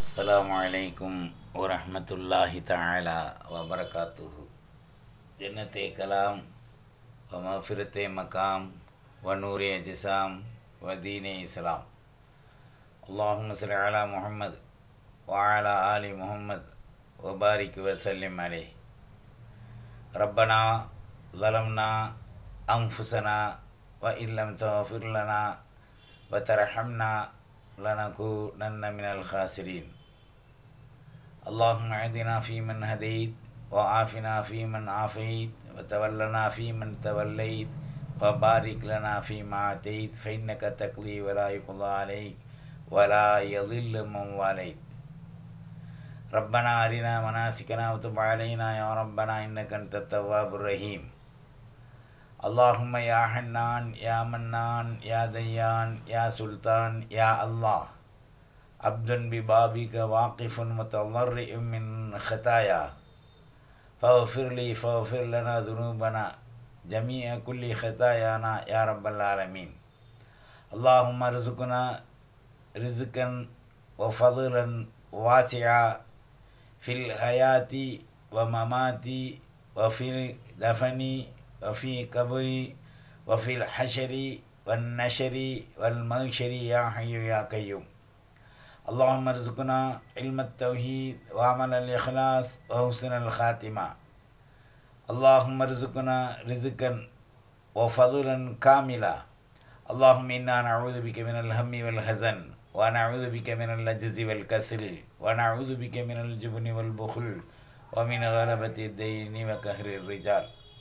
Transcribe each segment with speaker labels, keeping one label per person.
Speaker 1: السلام عليكم ورحمة الله تعالى وبركاته جنة كلام ومغفرة مقام ونور أجسام ودين إسلام اللهم صل على محمد وعلى آل محمد وبارك وسلم عليه ربنا ظلمنا أنفسنا وإن لم تغفر لنا وترحمنا لنكونن من الخاسرين اللهم اهدنا فيمن هديت وعافنا فيمن عافيت وتولنا فيمن توليت وبارك لنا فيما آتيت فإنك تقضي ولا يقضى عليك ولا يضل من واليت ربنا أرنا مناسكنا وتب علينا يا ربنا إنك أنت التواب الرحيم اللهم يا حنان يا منان يا ديان يا سلطان يا الله عبد ببابك واقف متضرع من خطايا فاغفر لي فاغفر لنا ذنوبنا جميع كل خطايانا يا رب العالمين اللهم ارزقنا رزقا وفضلا واسعا في الحياة ومماتي وفي دفني وفي قبري وفي الحشر والنشر والمغشر يا حي يا قيوم اللهم ارزقنا علم التوحيد وعمل الإخلاص وحسن الخاتمة اللهم ارزقنا رزقا وفضلا كاملا اللهم إنا نعوذ بك من الهم والحزن ونعوذ بك من العجز والكسل ونعوذ بك من الجبن والبخل ومن غلبة الدين وقهر الرجال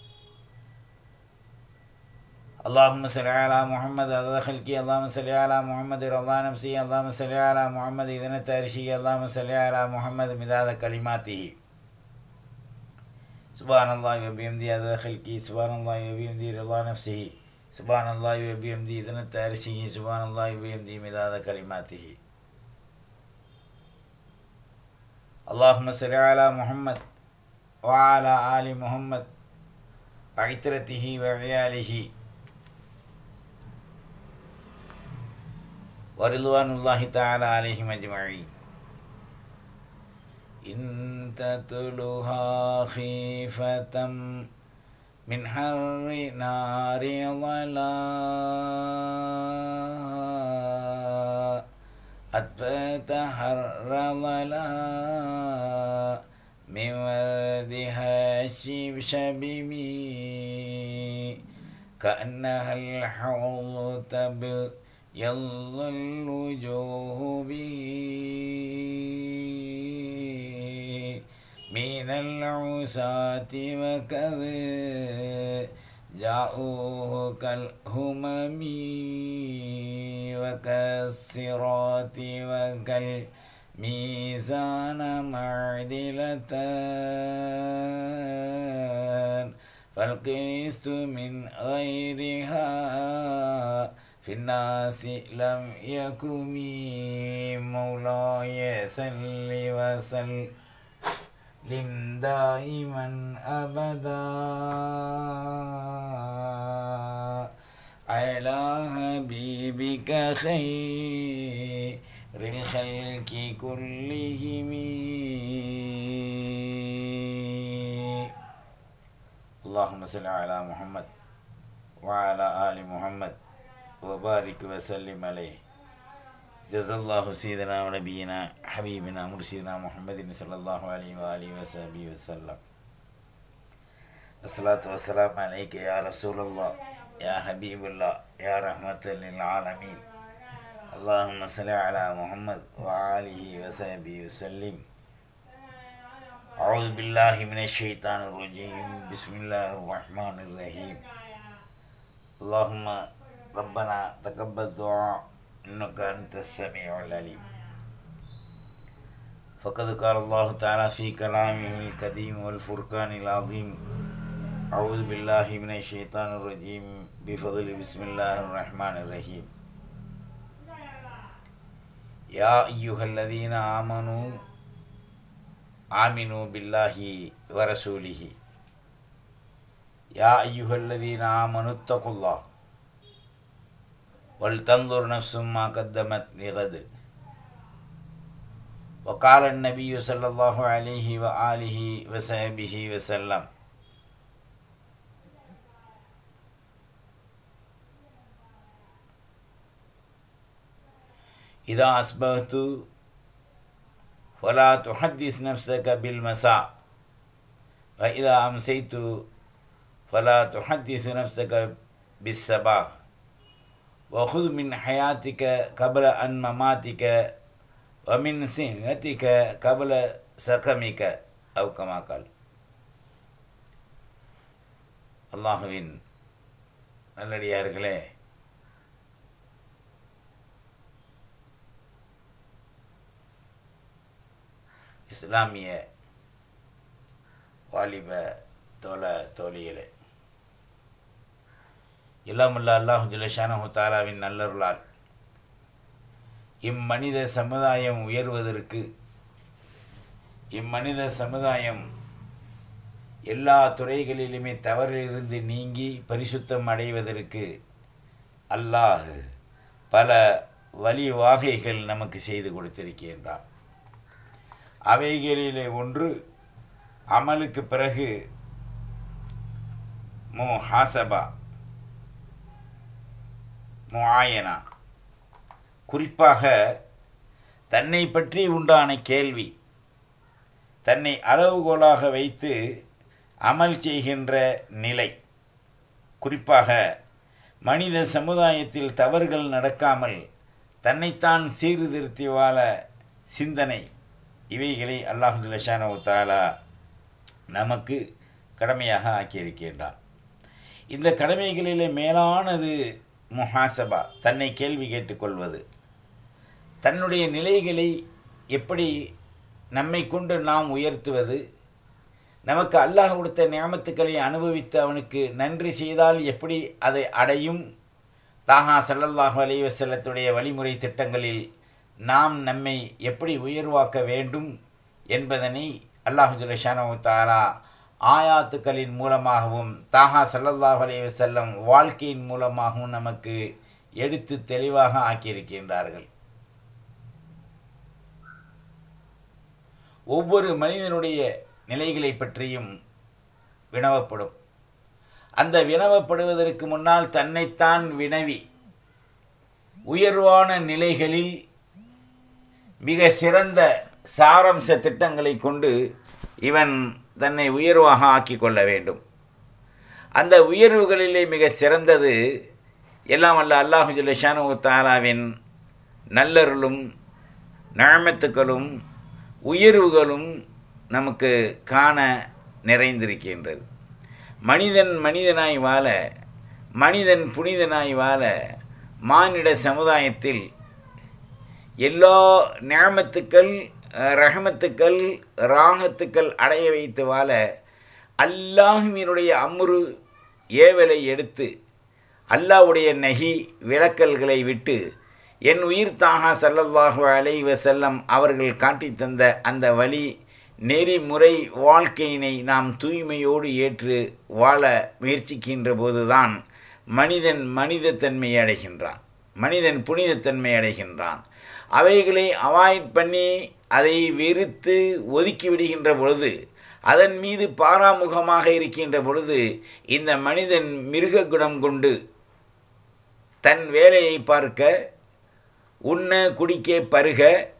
Speaker 1: اللهم صل على محمد عدد خلقي اللهم صل على محمد رضا نفسي اللهم صل على محمد إذن التارشي اللهم صل على محمد مداد كلماته سبحان الله وبحمده عدد خلقي سبحان الله وبحمده رضا نفسه سبحان الله وبحمده إذن التارشي سبحان الله وبحمده مداد كلماته اللهم صل على محمد وعلى آل محمد وعترته وعياله ورضوان الله تعالى عليهم أجمعين إن تتلها خيفة من حر نار ظلا أطفأت حر ظلا من وردها الشبشبمي كأنها الحوض تبقى يلا الوجوه به من العساة وكذ جاءوه كالهمم وكالصراط وكالميزان معدلة فالقسط من غيرها في الناس لم يكن مولاي سل وسلم دائما أبدا على حبيبك خير الخلق كلهم اللهم صل على محمد وعلى آل محمد وبارك وسلم عليه جزا الله سيدنا ونبينا حبيبنا مرشدنا محمد صلى الله عليه وآله وصحبه وسلم الصلاة والسلام عليك يا رسول الله يا حبيب الله يا رحمة للعالمين اللهم صل على محمد وآله وصحبه وسلم أعوذ بالله من الشيطان الرجيم بسم الله الرحمن الرحيم اللهم ربنا تقبل دعاء إنك أنت السميع العليم فقد قال الله تعالى في كلامه القديم والفرقان العظيم أعوذ بالله من الشيطان الرجيم بفضل بسم الله الرحمن الرحيم يا أيها الذين آمنوا آمنوا بالله ورسوله يا أيها الذين آمنوا اتقوا الله ولتنظر نفس ما قدمت لغد وقال النبي صلى الله عليه وآله وصحبه وسلم إذا أصبحت فلا تحدث نفسك بالمساء وإذا أمسيت فلا تحدث نفسك بالصباح وخذ من حياتك قبل أن مماتك ومن صحتك قبل سقمك أو كما قال அல்லாஹுவின் நல்லடியார்களே இஸ்லாமிய வாலிப தோழ தோழிகளே இல்லாமுல்ல அல்லாஹு ஜுலஷானஹு தாலாவின் நல்லருளால் இம்மனித சமுதாயம் உயர்வதற்கு இம்மனித சமுதாயம் எல்லா துறைகளிலுமே தவறிலிருந்து நீங்கி பரிசுத்தம் அடைவதற்கு அல்லாஹ் பல வழி வாகைகள் நமக்கு செய்து கொடுத்திருக்கின்றான் அவைகளிலே ஒன்று அமலுக்கு பிறகு மு ஹாசபா முஆயனா குறிப்பாக தன்னை பற்றி உண்டான கேள்வி தன்னை அளவுகோலாக வைத்து அமல் செய்கின்ற நிலை குறிப்பாக மனித சமுதாயத்தில் தவறுகள் நடக்காமல் தன்னைத்தான் சீர்திருத்தி வாழ சிந்தனை இவைகளை அல்லாஹுல்லஷானு தாலா நமக்கு கடமையாக ஆக்கியிருக்கின்றான் இந்த கடமைகளிலே மேலானது முஹாசபா தன்னை கேள்வி கேட்டுக்கொள்வது தன்னுடைய நிலைகளை எப்படி நம்மை கொண்டு நாம் உயர்த்துவது நமக்கு அல்லாஹ் கொடுத்த நியமத்துக்களை அனுபவித்து அவனுக்கு நன்றி செய்தால் எப்படி அதை அடையும் தாஹா சல்லல்லாஹு அலி வசல்லத்துடைய வழிமுறை திட்டங்களில் நாம் நம்மை எப்படி உயர்வாக்க வேண்டும் என்பதனை அல்லாஹு ஜுலஷானு தாரா ஆயாத்துக்களின் மூலமாகவும் தாஹா சல்லல்லாஹ் அலி வசல்லம் வாழ்க்கையின் மூலமாகவும் நமக்கு எடுத்து தெளிவாக ஆக்கியிருக்கின்றார்கள் ஒவ்வொரு மனிதனுடைய நிலைகளை பற்றியும் வினவப்படும் அந்த வினவப்படுவதற்கு முன்னால் தன்னைத்தான் வினவி உயர்வான நிலைகளில் மிக சிறந்த சாரம்ச திட்டங்களை கொண்டு இவன் தன்னை உயர்வாக ஆக்கி கொள்ள வேண்டும் அந்த உயர்வுகளிலே மிக சிறந்தது எல்லாம் அல்ல அல்லாஹு ஜல்ல தாலாவின் நல்லருளும் நழமத்துக்களும் உயர்வுகளும் நமக்கு காண நிறைந்திருக்கின்றது மனிதன் மனிதனாய் வாழ மனிதன் புனிதனாய் வாழ மானிட சமுதாயத்தில் எல்லா நியமத்துக்கள் ரஹமத்துக்கள் ராகத்துக்கள் அடைய வைத்து வாழ அல்லாஹுவினுடைய அம்ரு ஏவலை எடுத்து அல்லாவுடைய நகி விளக்கல்களை விட்டு என் உயிர் தாகா சல்லல்லாஹு அலை வசல்லம் அவர்கள் காட்டி தந்த அந்த வழி நெறிமுறை வாழ்க்கையினை நாம் தூய்மையோடு ஏற்று வாழ முயற்சிக்கின்ற போதுதான் மனிதன் மனிதத்தன்மை அடைகின்றான் மனிதன் புனிதத்தன்மை அடைகின்றான் அவைகளை அவாய்ட் பண்ணி அதை வெறுத்து ஒதுக்கி விடுகின்ற பொழுது அதன் மீது பாராமுகமாக இருக்கின்ற பொழுது இந்த மனிதன் மிருக குணம் கொண்டு தன் வேலையை பார்க்க உண்ண குடிக்க பருக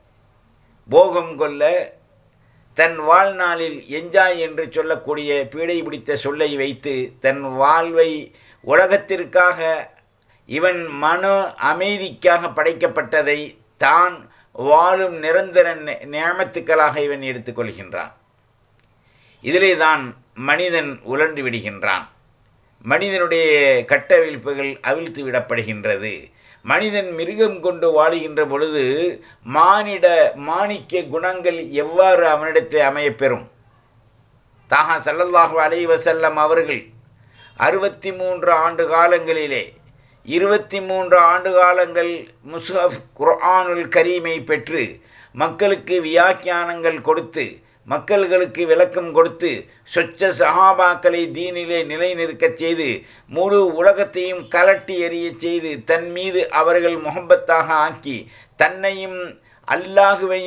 Speaker 1: போகம் கொள்ள தன் வாழ்நாளில் என்ஜாய் என்று சொல்லக்கூடிய பீடை பிடித்த சொல்லை வைத்து தன் வாழ்வை உலகத்திற்காக இவன் மன அமைதிக்காக படைக்கப்பட்டதை தான் வாழும் நிரந்தர நியமத்துக்களாக இவன் எடுத்துக்கொள்கின்றான் இதிலே தான் மனிதன் உழன்று விடுகின்றான் மனிதனுடைய கட்டவிழ்ப்புகள் அவிழ்த்து விடப்படுகின்றது மனிதன் மிருகம் கொண்டு வாழுகின்ற பொழுது மானிட மாணிக்க குணங்கள் எவ்வாறு அவனிடத்தில் அமையப்பெறும் தாகா சல்லல்லாஹு அலை வசல்லம் அவர்கள் அறுபத்தி மூன்று ஆண்டு காலங்களிலே இருபத்தி மூன்று ஆண்டு காலங்கள் முஸ்ஹப் குர்ஆனுல் கரீமை பெற்று மக்களுக்கு வியாக்கியானங்கள் கொடுத்து மக்கள்களுக்கு விளக்கம் கொடுத்து சொச்ச சஹாபாக்களை தீனிலே நிலைநிற்கச் செய்து முழு உலகத்தையும் கலட்டி எறிய செய்து தன் மீது அவர்கள் முகப்பத்தாக ஆக்கி தன்னையும் அல்லாஹுவையும்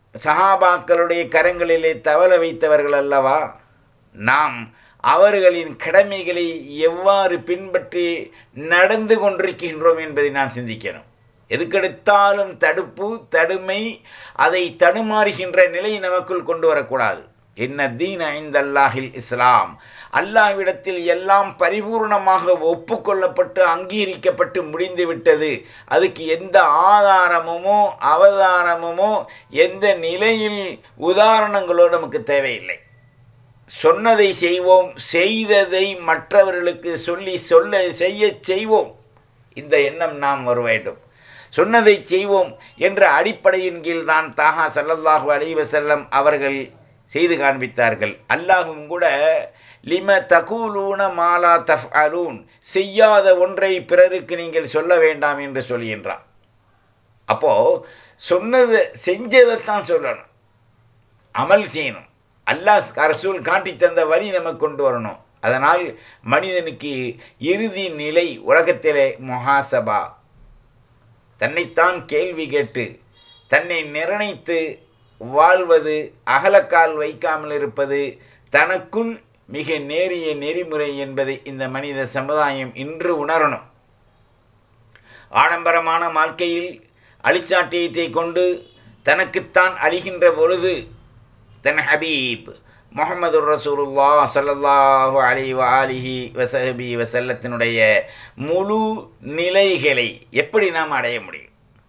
Speaker 1: சஹாபாக்களுடைய கரங்களிலே தவள வைத்தவர்கள் அல்லவா நாம் அவர்களின் கடமைகளை எவ்வாறு பின்பற்றி நடந்து கொண்டிருக்கின்றோம் என்பதை நாம் சிந்திக்கணும் எதுக்கெடுத்தாலும் தடுப்பு தடுமை அதை தடுமாறுகின்ற நிலை நமக்குள் கொண்டு வரக்கூடாது என்ன தீன ஐந்தல்லாஹில் இஸ்லாம் அல்லாஹ்விடத்தில் எல்லாம் பரிபூர்ணமாக ஒப்புக்கொள்ளப்பட்டு அங்கீகரிக்கப்பட்டு முடிந்துவிட்டது அதுக்கு எந்த ஆதாரமுமோ அவதாரமுமோ எந்த நிலையில் உதாரணங்களோ நமக்கு தேவையில்லை சொன்னதை செய்வோம் செய்ததை மற்றவர்களுக்கு சொல்லி சொல்ல செய்ய செய்வோம் இந்த எண்ணம் நாம் வர வேண்டும் சொன்னதை செய்வோம் என்ற அடிப்படையின் கீழ் தான் தாகா சல்லல்லாஹு அலைஹி வஸல்லம் அவர்கள் செய்து காண்பித்தார்கள் அல்லாஹும் கூட லிம தகூலூன மாலா தஃப் அலூன் செய்யாத ஒன்றை பிறருக்கு நீங்கள் சொல்ல வேண்டாம் என்று சொல்கின்றான் அப்போது சொன்னதை செஞ்சதைத்தான் சொல்லணும் அமல் செய்யணும் அல்லாஹ் ரசூல் காட்டி தந்த வழி நமக்கு கொண்டு வரணும் அதனால் மனிதனுக்கு இறுதி நிலை உலகத்திலே முஹாசபா தன்னைத்தான் கேள்வி கேட்டு தன்னை நிர்ணயித்து வாழ்வது அகலக்கால் வைக்காமல் இருப்பது தனக்குள் மிக நேரிய நெறிமுறை என்பதை இந்த மனித சமுதாயம் இன்று உணரணும் ஆடம்பரமான வாழ்க்கையில் அழிச்சாட்டியத்தை கொண்டு தனக்குத்தான் அழிகின்ற பொழுது தன் ஹபீப் முகமது ரசூலுல்லா சல்லல்லாஹு அலி அலிஹி வசஹபி வசல்லத்தினுடைய முழு நிலைகளை எப்படி நாம் அடைய முடியும்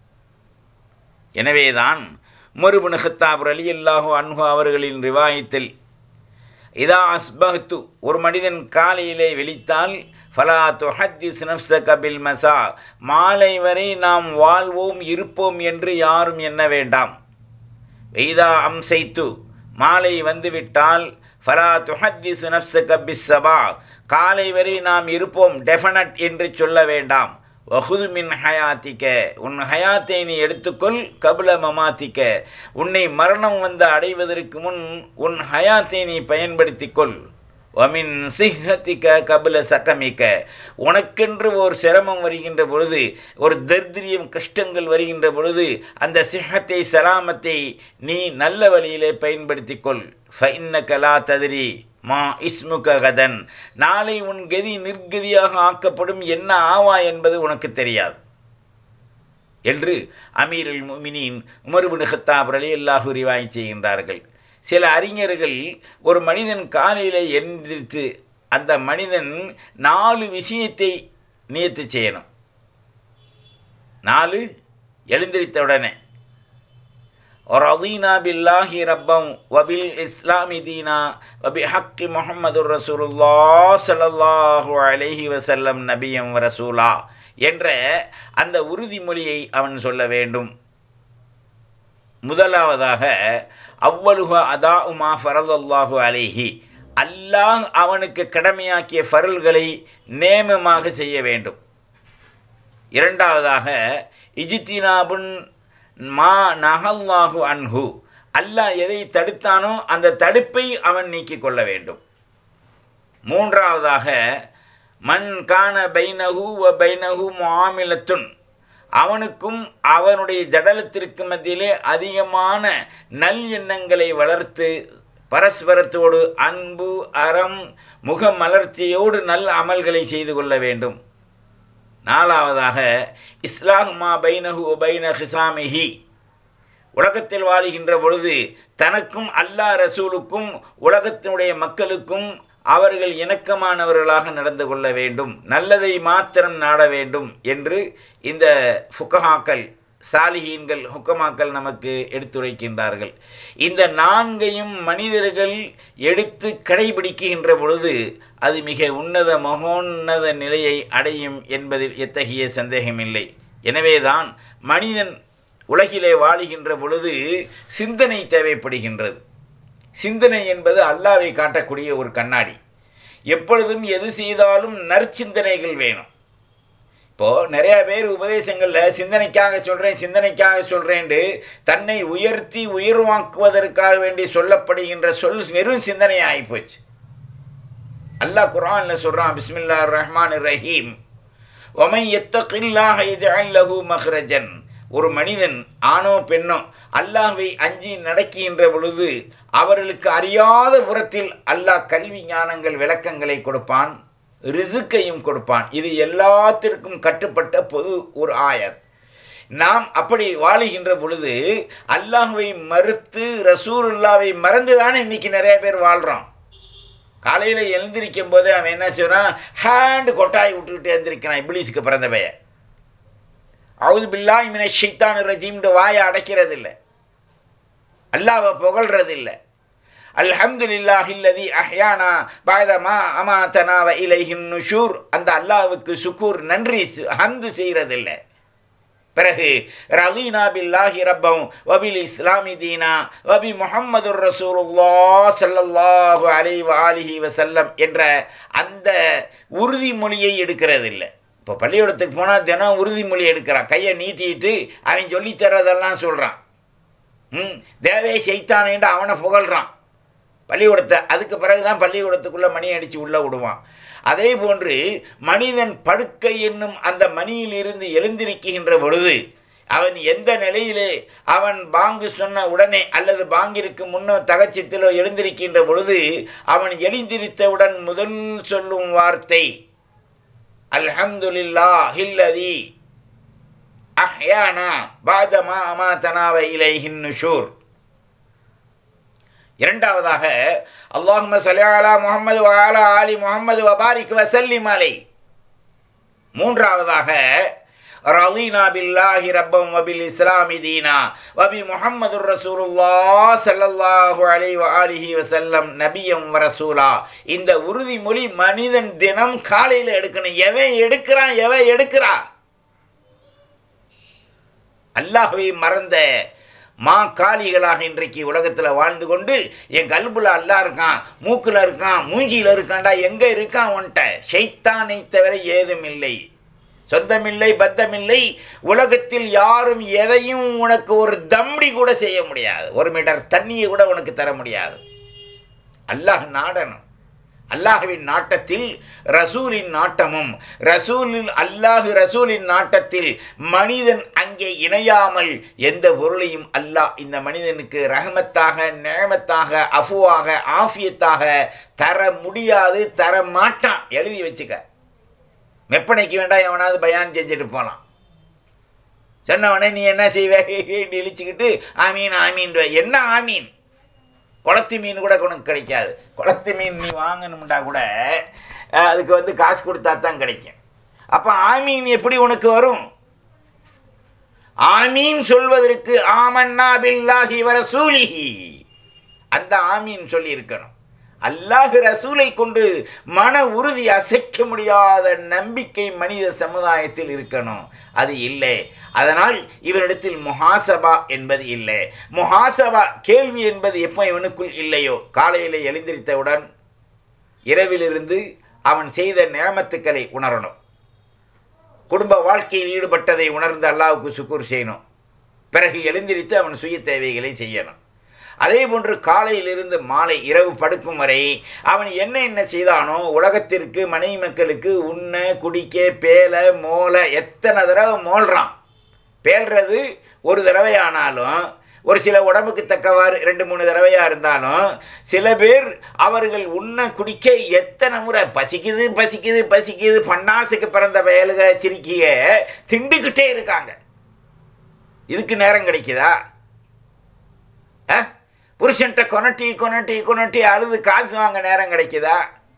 Speaker 1: எனவேதான் மறுபுன் ஹத்தாப் அலி அல்லாஹு அன்ஹு அவர்களின் ரிவாயத்தில் இதா அஸ்பஹத்து ஒரு மனிதன் காலையிலே வெளித்தால் ஃபலா துஹத்திஸ் நப்சக பில் மசா மாலை வரை நாம் வாழ்வோம் இருப்போம் என்று யாரும் எண்ண வேண்டாம் வெய்தா அம்சைத்து மாலை வந்துவிட்டால் ஃபலா துஹத்திஸ் நப்சக பிஸ் சபா காலை வரை நாம் இருப்போம் டெஃபனட் என்று சொல்ல வேண்டாம் வஹுது மின் ஹயாத்திக்க உன் ஹயாத்தை நீ எடுத்துக்கொள் கபுல மமாத்திக்க உன்னை மரணம் வந்து அடைவதற்கு முன் உன் ஹயாத்தை நீ பயன்படுத்திக்கொள் வமின் சிஹத்திக்க கபுல சக்கமிக்க உனக்கென்று ஒரு சிரமம் வருகின்ற பொழுது ஒரு தர்திரியம் கஷ்டங்கள் வருகின்ற பொழுது அந்த சிஹத்தை சலாமத்தை நீ நல்ல வழியிலே பயன்படுத்திக்கொள் ஃபைன்னக லா ததிரி மா இஸ்முக கதன் நாளை உன் கதி நிர்கதியாக ஆக்கப்படும் என்ன ஆவா என்பது உனக்கு தெரியாது என்று அமீருல் முமினின் உமர்பின் ஹத்தாப் அலி அல்லாஹு ரிவாய் செய்கின்றார்கள் சில அறிஞர்கள் ஒரு மனிதன் காலையில் எந்திரித்து அந்த மனிதன் நாலு விஷயத்தை நியத்து செய்யணும் நாலு எழுந்திரித்த உடனே ரதீனா பில்லாஹி ரப்பம் வபில் இஸ்லாமி தீனா வபி ஹக்கி முகமது ரசூலுல்லா சல்லல்லாஹு அலைஹி வசல்லம் நபியம் ரசூலா என்ற அந்த உறுதிமொழியை அவன் சொல்ல வேண்டும் முதலாவதாக அவ்வளுக அதா உமா ஃபரதல்லாஹு அலைஹி அல்லாஹ் அவனுக்கு கடமையாக்கிய ஃபரல்களை நேமமாக செய்ய வேண்டும் இரண்டாவதாக இஜித்தினாபுன் மா நகல்லாஹு அன்ஹு அல்லாஹ் எதை தடுத்தானோ அந்த தடுப்பை அவன் நீக்கிக் கொள்ள வேண்டும் மூன்றாவதாக மண் காண பைனஹு வ பைனஹு மாமிலத்துன் அவனுக்கும் அவனுடைய ஜடலத்திற்கு மத்தியிலே அதிகமான நல் எண்ணங்களை வளர்த்து பரஸ்பரத்தோடு அன்பு அறம் முக மலர்ச்சியோடு நல் அமல்களை செய்து கொள்ள வேண்டும் நாலாவதாக இஸ்லாம் மா பைனஹு பைன ஹிசாமிஹி உலகத்தில் வாழுகின்ற பொழுது தனக்கும் அல்லாஹ் ரசூலுக்கும் உலகத்தினுடைய மக்களுக்கும் அவர்கள் இணக்கமானவர்களாக நடந்து கொள்ள வேண்டும் நல்லதை மாத்திரம் நாட வேண்டும் என்று இந்த ஃபுக்கஹாக்கள் சாலிஹீன்கள் ஹுக்கமாக்கள் நமக்கு எடுத்துரைக்கின்றார்கள் இந்த நான்கையும் மனிதர்கள் எடுத்து கடைபிடிக்கின்ற பொழுது அது மிக உன்னத மகோன்னத நிலையை அடையும் என்பதில் எத்தகைய சந்தேகமில்லை எனவேதான் மனிதன் உலகிலே வாழுகின்ற பொழுது சிந்தனை தேவைப்படுகின்றது சிந்தனை என்பது அல்லாவை காட்டக்கூடிய ஒரு கண்ணாடி எப்பொழுதும் எது செய்தாலும் நற்சிந்தனைகள் வேணும் இப்போது நிறையா பேர் உபதேசங்களில் சிந்தனைக்காக சொல்கிறேன் சிந்தனைக்காக சொல்கிறேன்ட்டு தன்னை உயர்த்தி உயர்வாக்குவதற்காக வேண்டி சொல்லப்படுகின்ற சொல் வெறும் சிந்தனை ஆகிப்போச்சு அல்லாஹ் குரானில் சொல்கிறான் பிஸ்மில்லா ரஹ்மான் ரஹீம் ஒமை எத்தகில்லாஹ் லஹு மஹ்ரஜன் ஒரு மனிதன் ஆணோ பெண்ணோ அல்லாஹ்வை அஞ்சி நடக்கின்ற பொழுது அவர்களுக்கு அறியாத புறத்தில் அல்லாஹ் கல்வி ஞானங்கள் விளக்கங்களை கொடுப்பான் ரிசுக்கையும் கொடுப்பான் இது எல்லாத்திற்கும் கட்டுப்பட்ட பொது ஒரு ஆயர் நாம் அப்படி வாழுகின்ற பொழுது அல்லாஹ்வை மறுத்து ரசூலுல்லாவை மறந்து தானே இன்னைக்கு நிறைய பேர் வாழ்கிறோம் காலையில் எழுந்திருக்கும் போது அவன் என்ன செய்வான் ஹேண்டு கொட்டாய் விட்டுக்கிட்டு எழுந்திருக்கிறான் இப்ளீஸுக்கு பிறந்த பையன் அவுது பில்லா இமின ஷைத்தான் ரஜீம்னு வாயை அடைக்கிறது இல்லை அல்லாவை புகழ்றது இல்லை அல்ஹம்துலில்லாஹில்லதி அஹ்யானா பாதமா அமாத்தனாவ இலைஹின் நுஷூர் அந்த அல்லாவுக்கு சுக்கூர் நன்றி ஹந்து செய்கிறதில்லை பிறகு ரலீனா பில்லாஹி ரப்பம் வபில் இஸ்லாமி தீனா வபி முஹம்மது ரசூலுல்லா சல்லல்லாஹு அலை ஆலிஹி வசல்லம் என்ற அந்த உறுதிமொழியை எடுக்கிறதில்லை இப்போ பள்ளிக்கூடத்துக்கு போனால் தினம் உறுதிமொழி எடுக்கிறான் கையை நீட்டிட்டு அவன் சொல்லித் தர்றதெல்லாம் சொல்கிறான் ம் தேவே செய்தானேன்ட்டு அவனை புகழ்கிறான் பள்ளிக்கூடத்தை அதுக்கு பிறகு தான் பள்ளிக்கூடத்துக்குள்ளே மணி அடித்து உள்ளே விடுவான் அதே போன்று மனிதன் படுக்கை என்னும் அந்த மணியிலிருந்து எழுந்திருக்கின்ற பொழுது அவன் எந்த நிலையிலே அவன் பாங்கு சொன்ன உடனே அல்லது பாங்கிற்கு முன்னோ தகச்சத்திலோ எழுந்திருக்கின்ற பொழுது அவன் எழுந்திருத்தவுடன் முதல் சொல்லும் வார்த்தை அல்ஹம்துலில்லா ஹில்லதி அஹ்யானா பாதமா அமாத்தனாவ இலைஹின் நுஷூர் இரண்டாவதாக அல்லாஹும சலியாலா முகமது வாலா ஆலி முகமது வபாரிக் வசல்லிம் அலை மூன்றாவதாக ரலீனா பில்லாஹி ரப்பம் வபில் இஸ்லாமி தீனா வபி முஹம்மது ரசூலுல்லா சல்லல்லாஹு அலை ஆலிஹி வசல்லம் நபியம் ரசூலா இந்த உறுதிமொழி மனிதன் தினம் காலையில் எடுக்கணும் எவன் எடுக்கிறான் எவன் எடுக்கிறா அல்லாஹுவை மறந்த மா காளிகளாக இன்றைக்கு உலகத்தில் வாழ்ந்து கொண்டு என் கல்புல அல்லா இருக்கான் மூக்கில் இருக்கான் மூஞ்சியில் இருக்கான்டா எங்கே இருக்கான் உன்ட்ட ஷைத்தானை தவிர ஏதும் இல்லை சொந்தமில்லை பத்தமில்லை உலகத்தில் யாரும் எதையும் உனக்கு ஒரு தம்டி கூட செய்ய முடியாது ஒரு மீட்டர் தண்ணியை கூட உனக்கு தர முடியாது அல்லாஹ் நாடணும் அல்லாஹுவின் நாட்டத்தில் ரசூலின் நாட்டமும் ரசூலில் அல்லாஹு ரசூலின் நாட்டத்தில் மனிதன் அங்கே இணையாமல் எந்த பொருளையும் அல்லாஹ் இந்த மனிதனுக்கு ரஹமத்தாக நேமத்தாக அஃபுவாக ஆஃபியத்தாக தர முடியாது தர மாட்டான் எழுதி வச்சுக்க மெப்பனைக்கு வேண்டாம் எவனாவது பயான் செஞ்சுட்டு போகலாம் சொன்னவனே நீ என்ன செய்வே இழிச்சுக்கிட்டு ஆமீன் ஆமீன் என்ன ஆமீன் குளத்து மீன் கூட உனக்கு கிடைக்காது குளத்து மீன் நீ வாங்கணும்டா கூட அதுக்கு வந்து காசு கொடுத்தா தான் கிடைக்கும் அப்போ ஆமீன் எப்படி உனக்கு வரும் ஆமீன் சொல்வதற்கு ஆமன்னா பில்லாஹி வரசூலிஹி அந்த ஆமீன் சொல்லி இருக்கணும் அல்லாஹ் ரசூலை கொண்டு மன உறுதி அசைக்க முடியாத நம்பிக்கை மனித சமுதாயத்தில் இருக்கணும் அது இல்லை அதனால் இவனிடத்தில் முஹாசபா என்பது இல்லை முஹாசபா கேள்வி என்பது எப்போ இவனுக்குள் இல்லையோ காலையில் எழுந்திரித்தவுடன் இரவிலிருந்து அவன் செய்த நேமத்துக்களை உணரணும் குடும்ப வாழ்க்கையில் ஈடுபட்டதை உணர்ந்து அல்லாவுக்கு சுக்கூர் செய்யணும் பிறகு எழுந்திரித்து அவன் சுய தேவைகளை செய்யணும் அதே போன்று காலையிலிருந்து மாலை இரவு படுக்கும் வரை அவன் என்ன என்ன செய்தானோ உலகத்திற்கு மனைவி மக்களுக்கு உண்ண குடிக்க பேல மோல எத்தனை தடவை மோல்றான் பேல்றது ஒரு தடவை ஆனாலும் ஒரு சில உடம்புக்கு தக்கவாறு ரெண்டு மூணு தடவையாக இருந்தாலும் சில பேர் அவர்கள் உண்ண குடிக்க எத்தனை முறை பசிக்குது பசிக்குது பசிக்குது பன்னாசுக்கு பிறந்த பயலுக சிரிக்கிய திண்டுக்கிட்டே இருக்காங்க இதுக்கு நேரம் கிடைக்குதா ஆ புருஷன்ட்ட கொனட்டி கொனட்டி கொனட்டி அழுது காசு வாங்க நேரம் கிடைக்குதா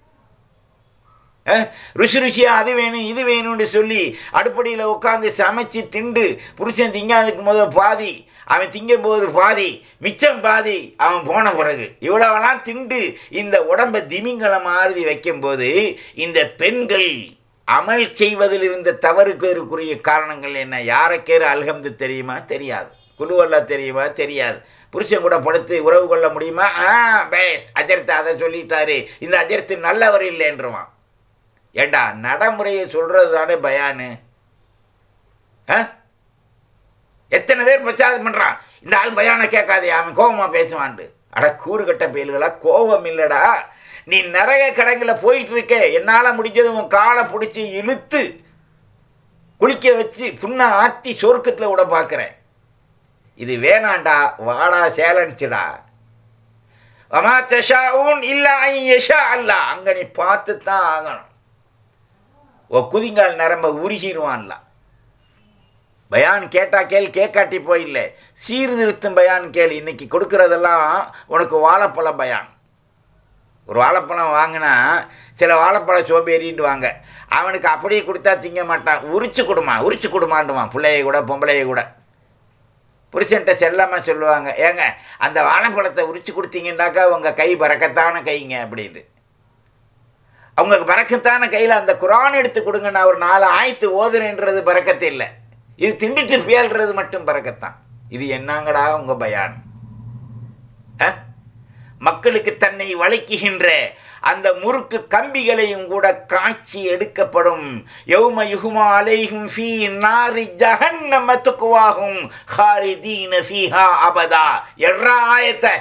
Speaker 1: ருசி ருசியாக அது வேணும் இது வேணும்னு சொல்லி அடுப்படியில் உட்காந்து சமைச்சு திண்டு புருஷன் திங்காதுக்கு முதல் பாதி அவன் திங்கும் போது பாதி மிச்சம் பாதி அவன் போன பிறகு இவ்வளவெல்லாம் திண்டு இந்த உடம்பை திமிங்கலம் மாறுதி வைக்கும்போது இந்த பெண்கள் அமல் செய்வதில் இருந்த தவறுக்குரிய காரணங்கள் என்ன யாருக்கேறு அல்ஹம்து தெரியுமா தெரியாது குழுவல்லா தெரியுமா தெரியாது புருஷன் கூட படுத்து உறவு கொள்ள முடியுமா ஆ பேஸ் அஜர்த்து அதை சொல்லிட்டாரு இந்த அஜர்த்து நல்லவர் இல்லைன்றவான் ஏண்டா நடைமுறையை சொல்கிறது தானே பயானு ஆ எத்தனை பேர் பிரச்சாரம் பண்ணுறான் இந்த ஆள் பயானை கேட்காதே அவன் கோபமாக பேசுவான்ட்டு அட கூறு கட்ட பயல்களா கோபம் இல்லைடா நீ நிறைய கடைகளில் போயிட்டு இருக்க என்னால் முடிஞ்சது உன் காலை பிடிச்சி இழுத்து குளிக்க வச்சு புண்ணை ஆற்றி சொர்க்கத்தில் விட பார்க்குறேன் இது வேணாண்டா வாடா சேலன்ச்சுடா வமா தஷாவுன் இல்லா யஷா அல்லா அங்கே நீ பார்த்து தான் ஆகணும் ஓ குதிங்கால் நரம்ப உருகிடுவான்ல பயான் கேட்டா கேள் கேட்காட்டி போயில்ல சீர்திருத்தும் பயான் கேள் இன்னைக்கு கொடுக்கறதெல்லாம் உனக்கு வாழைப்பழ பயான் ஒரு வாழைப்பழம் வாங்கினா சில வாழைப்பழ சோம்பேறின்ட்டு வாங்க அவனுக்கு அப்படியே கொடுத்தா திங்க மாட்டான் உரிச்சு கொடுமா உரிச்சு கொடுமாண்டுவான் பிள்ளைய கூட பொம்பளைய கூட புருஷன்ட்ட செல்லாமல் சொல்லுவாங்க ஏங்க அந்த வாழைப்பழத்தை உரிச்சு கொடுத்தீங்கன்னாக்கா உங்கள் கை பறக்கத்தான கைங்க அப்படின்ட்டு அவங்க பறக்கத்தான கையில் அந்த குரான் எடுத்து கொடுங்க நான் ஒரு நாலு ஆயத்து ஓதுறேன்றது பறக்கத்து இல்லை இது திண்டுட்டு பேல்றது மட்டும் பறக்கத்தான் இது என்னங்கடா உங்கள் பயான் ஆ? மக்களுக்கு தன்னை வளைக்குகின்ற அந்த முறுக்கு கம்பிகளையும் கூட காய்ச்சி எடுக்கப்படும் யௌம யுகுமா அலைஹும் ஃபீ நாரி ஜஹன்னம துக்குவாகும் ஹாலிதீன ஃபீஹா அபதா எட்ரா ஆயத்தை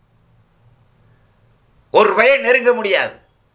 Speaker 1: ஒரு பையன் நெருங்க முடியாது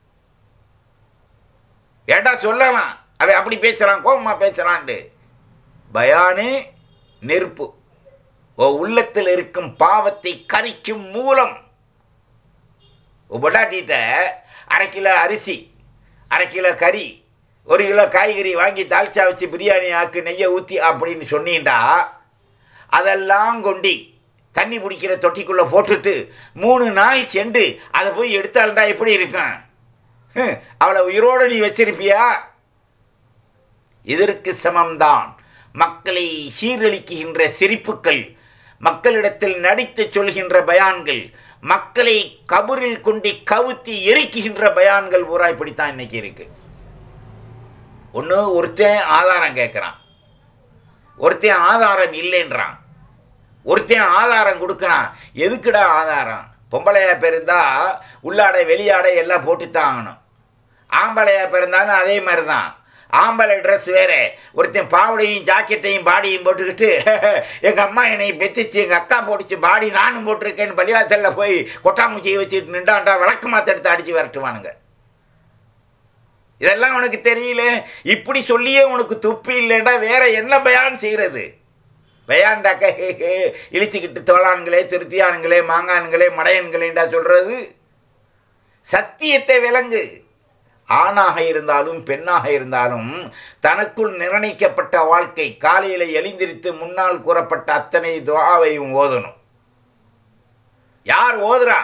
Speaker 1: ஏட்டா சொல்லலாம் அவன் அப்படி பேசுகிறான் கோபமா பேசுகிறான்ட்டு பயானு நெருப்பு ஓ உள்ளத்தில் இருக்கும் பாவத்தை கரிக்கும் மூலம் பொட்டாட்டிட்ட அரை கிலோ அரிசி அரை கிலோ கறி ஒரு கிலோ காய்கறி வாங்கி தால்ச்சா வச்சு பிரியாணி ஆக்கு நெய்யை ஊற்றி அப்படின்னு சொன்னீண்டா அதெல்லாம் கொண்டி தண்ணி பிடிக்கிற தொட்டிக்குள்ளே போட்டுட்டு மூணு நாள் சென்று அதை போய் எடுத்தால்டா எப்படி இருக்கும் ஹம், அவளை உயிரோடு நீ வச்சிருப்பியா இதற்கு சமம்தான் மக்களை சீரழிக்குகின்ற சிரிப்புக்கள் மக்களிடத்தில் நடித்து சொல்கின்ற பயான்கள் மக்களை கபரில் கொண்டு கவுத்தி எரிக்குகின்ற பயான்கள் பூரா இப்படித்தான் இன்னைக்கு இருக்கு ஒன்று ஒருத்தன் ஆதாரம் கேட்குறான் ஒருத்தன் ஆதாரம் இல்லைன்றான் ஒருத்தன் ஆதாரம் கொடுக்குறான் எதுக்குடா ஆதாரம் பொம்பளையா பிறந்தா உள்ளாடை வெளியாடை எல்லாம் போட்டுத்தான் ஆகணும் ஆம்பளையா பிறந்தாலும் அதே மாதிரி தான் ஆம்பளை ட்ரெஸ் வேறு ஒருத்தன் பாவடையும் ஜாக்கெட்டையும் பாடியும் போட்டுக்கிட்டு எங்கள் அம்மா என்னை பெத்துச்சு எங்கள் அக்கா போட்டுச்சு பாடி நானும் போட்டிருக்கேன்னு பள்ளிவாசலில் போய் கொட்டாங்குச்சியை வச்சுட்டு நின்றாண்டா விளக்கு மாத்த எடுத்து அடித்து விரட்டுவானுங்க இதெல்லாம் உனக்கு தெரியல இப்படி சொல்லியே உனக்கு துப்பி இல்லைன்னா வேற என்ன பயான் செய்கிறது பயான்டாக்க ஹே ஹே இழிச்சுக்கிட்டு தோளான்களே திருத்தியானுங்களே மாங்கான்களே மடையன்களேண்டா சொல்கிறது சத்தியத்தை விளங்கு ஆணாக இருந்தாலும் பெண்ணாக இருந்தாலும் தனக்குள் நிர்ணயிக்கப்பட்ட வாழ்க்கை காலையில் எழுந்திரித்து முன்னால் கூறப்பட்ட அத்தனை துவாவையும் ஓதணும் யார் ஓதுறா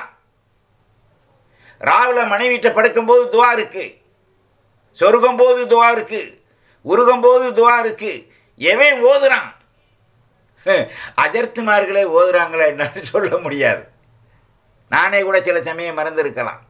Speaker 1: ராவில மனைவிட்ட படுக்கும்போது துவா இருக்கு சொருகும் போது துவா இருக்கு உருகும் போது துவா இருக்கு எவன் ஓதுறான் அஜர்த்துமார்களே ஓதுறாங்களா என்னன்னு சொல்ல முடியாது நானே கூட சில சமயம் மறந்துருக்கலாம்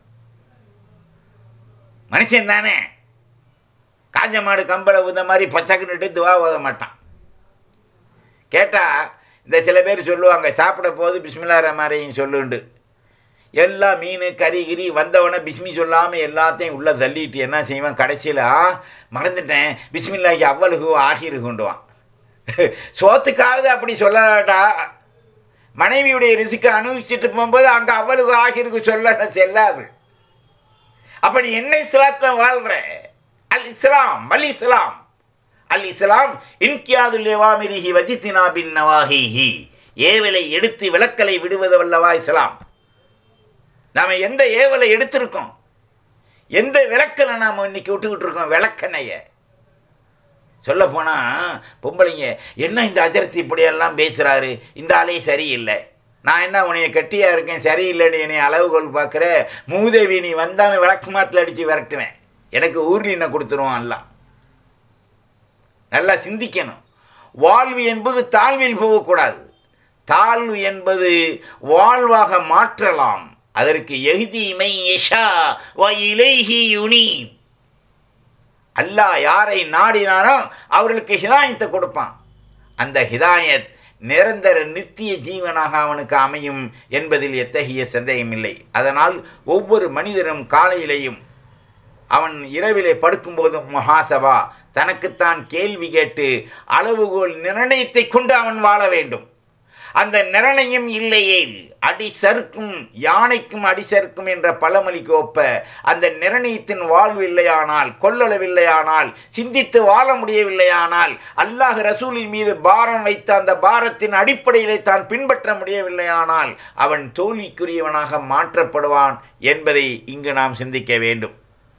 Speaker 1: மனுஷன் தானே காஞ்ச மாடு கம்பளை உந்த மாதிரி பச்சைக்குன்னுட்டு துவா ஓத மாட்டான் கேட்டால் இந்த சில பேர் சொல்லுவாங்க சாப்பிட போது பிஸ்மில்லா ரமாரையும் சொல்லுண்டு எல்லா மீன் கறி கிரி வந்தவனை பிஸ்மி சொல்லாமல் எல்லாத்தையும் உள்ளே தள்ளிட்டு என்ன செய்வான் கடைசியில் "ஆ, மறந்துட்டேன் பிஸ்மில்லாஹி அவ்வளவு ஆகிருக்குண்டுவான் சோத்துக்காவது அப்படி சொல்லலாட்டா மனைவியுடைய ரிசுக்கு அனுபவிச்சுட்டு போகும்போது அங்கே அவ்வளவு ஆகிருக்கு சொல்ல செல்லாது அப்ப நீ என்ன இஸ்லாத்தை வாழ்ற அல் இஸ்லாம் அல் இஸ்லாம் அல் இஸ்லாம் இன்கியாதுல் எவாமிரிஹி வஜித்தினா பின் நவாஹிஹி ஏவலை எடுத்து விளக்கலை விடுவது வல்லவா இஸ்லாம் நாம எந்த ஏவலை எடுத்திருக்கோம் எந்த விளக்கலை நாம் இன்னைக்கு விட்டுக்கிட்டு இருக்கோம் விளக்கணைய சொல்ல போனால் பொம்பளைங்க என்ன இந்த அஜரத்தி இப்படியெல்லாம் பேசுகிறாரு இந்த ஆளே சரியில்லை நான் என்ன உன்னைய கட்டியாக இருக்கேன் சரியில்லைன்னு என்னை அளவுகோல் பார்க்குற மூதேவி நீ வந்தாலும் விளக்கு மாத்தில் அடித்து விரட்டுவேன் எனக்கு ஊர்லினை கொடுத்துருவான் எல்லாம் நல்லா சிந்திக்கணும் வாழ்வு என்பது தாழ்வில் போகக்கூடாது தாழ்வு என்பது வாழ்வாக மாற்றலாம் அதற்கு எஹ்தி மை யஷா வ இலைஹி யுனீப் அல்லாஹ் யாரை நாடினானோ அவர்களுக்கு ஹிதாயத்தை கொடுப்பான் அந்த ஹிதாயத் நிரந்தர நித்திய ஜீவனாக அவனுக்கு அமையும் என்பதில் எத்தகைய சந்தேகமில்லை அதனால் ஒவ்வொரு மனிதனும் காலையிலேயும் அவன் இரவிலே படுக்கும்போதும் மகாசபா தனக்குத்தான் கேள்வி கேட்டு அளவுகோல் நிர்ணயத்தை கொண்டு அவன் வாழ வேண்டும் அந்த நிரணையும் இல்லையே அடி சறுக்கும் யானைக்கும் அடி சறுக்கும் என்ற பழமொழிக்கு ஒப்ப அந்த நிர்ணயத்தின் வாழ்வு இல்லையானால் கொள்ளளவில்லையானால் சிந்தித்து வாழ முடியவில்லையானால் அல்லாஹ் ரசூலின் மீது பாரம் வைத்த அந்த பாரத்தின் அடிப்படையிலே தான் பின்பற்ற முடியவில்லையானால் அவன் தோல்விக்குரியவனாக மாற்றப்படுவான் என்பதை இங்கு நாம் சிந்திக்க வேண்டும்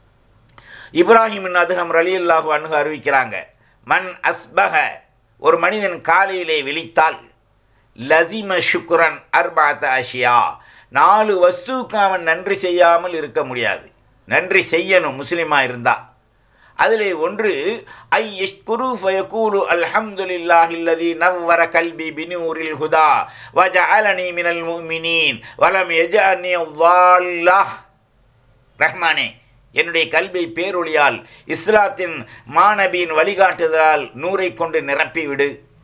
Speaker 1: இப்ராஹிமின் அதுகம் ரலி அல்லாஹு அணுகு அறிவிக்கிறாங்க மன் அஸ்பக ஒரு மனிதன் காலையிலே விழித்தால் லசிம சுக்ரன் அர்பாத்த அஷியா நாலு வஸ்துவுக்கு அவன் நன்றி செய்யாமல் இருக்க முடியாது நன்றி செய்யணும் முஸ்லீமாக இருந்தா அதிலே ஒன்று ஐ யஷ்குரு ஃபயகூலு அல்ஹம்துலில்லாஹில்லதி நவ்வர கல்பி பினூரில் ஹுதா வஜஅலனி மினல் முஃமினீன் வலம் யஜஅனி ضالஹ் ரஹ்மானே என்னுடைய கல்வி பேரொழியால் இஸ்லாத்தின் மாணபியின் வழிகாட்டுதலால் நூறை கொண்டு நிரப்பிவிடு